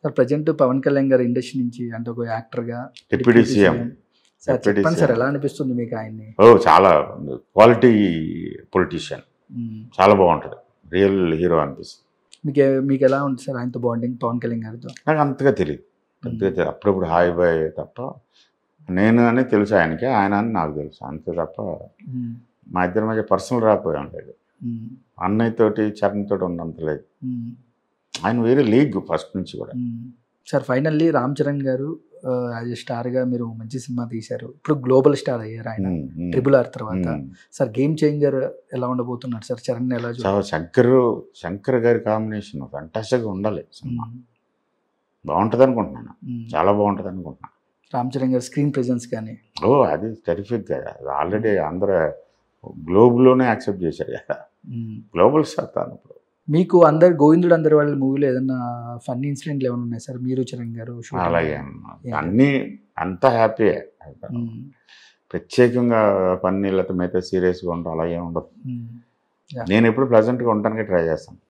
Sir present Pawan Kalyan గారు industry నుంచి అంటే ఒక యాక్టర్ గా డిప్యూటీ సీఎం సార్ Deputy చెప్పండి సార్ CM. ఎలా అనిపిస్తుంది మీకు ఆయన్ని ఓ చాలా క్వాలిటీ పొలిటీషియన్ మ్మ్. చాలా బాగుంటుంది రియల్ హీరో అనిపిస్తుంది మీకు ఏ- మీకు ఎలా ఉంటుంది సార్ ఆయనతో బాండింగ్ పవన్ కళ్యాణ్ గారితో నాకు అంతగా తెలియదు అంతగా తెలియదు అప్పుడప్పుడు హాయ్ బాయ్ తప్ప నేను అని తెలుసు ఆయనకి ఆయన అని నాకు తెలుసు అంతే తప్ప మ్మ్. మా ఇద్దరి మధ్య పర్సనల్ రాపోయి ఉండేది మ్మ్. అన్నయ్య తోటి చరణ్ తోటి ఉన్నంత లేదు మ్మ్. ఆయన వేరే లీగ్ ఫస్ట్ నుంచి కూడా మ్మ్. సార్ ఫైనల్లీ రామ్ చరణ్ గారు యాజ్ ఎ స్టార్ గా మీరు మంచి సినిమా తీశారు ఇప్పుడు గ్లోబల్ స్టార్ అయ్యారు ఆయన ఉమ్, ఉమ్, ట్రిపుల్ ఆర్ తర్వాత ఉమ్. సార్ గేమ్ చేంజర్ ఎలా ఉండబోతున్నారు సార్ చరణ్ ఎలా చూ- చాలా శంకర్ శంకర్ గారి కాంబినేషన్ ఫంటాస్టిక్గా ఉండాలి సినిమా మ్మ్. బాగుంటుంది అనుకుంటున్నాను మ్మ్. చాలా బాగుంటుంది అనుకుంటున్నాను రామ్ చరణ్ గారు స్క్రీన్ ప్రెజెన్స్ కానీ ఓ అది టెరిఫిక్ కదా అది ఆల్రెడీ అందరూ గ్లోబ్లోనే యాక్సెప్ట్ చేశారు కదా మ్మ్. గ్లోబల్ స్టార్ తాను ఇప్పుడు మీకు అందరు గోవిందుడు అందరి వాళ్ళ మూవీలో ఏదైనా ఫన్నీ ఇన్సిడెంట్లు ఏమైనా ఉన్నాయి సార్ మీరు చరణ్ గారు shooting? అలాగే అన్నీ అంతా హ్యాపీయే మ్మ్. ప్రత్యేకంగా పని లేకపోతే మిగతా సీరియస్గా ఉండడం అలాగే ఉండదు మ్మ్. నేను ఎప్పుడు ప్లెజెంట్గా ఉండడానికి ట్రై చేస్తాను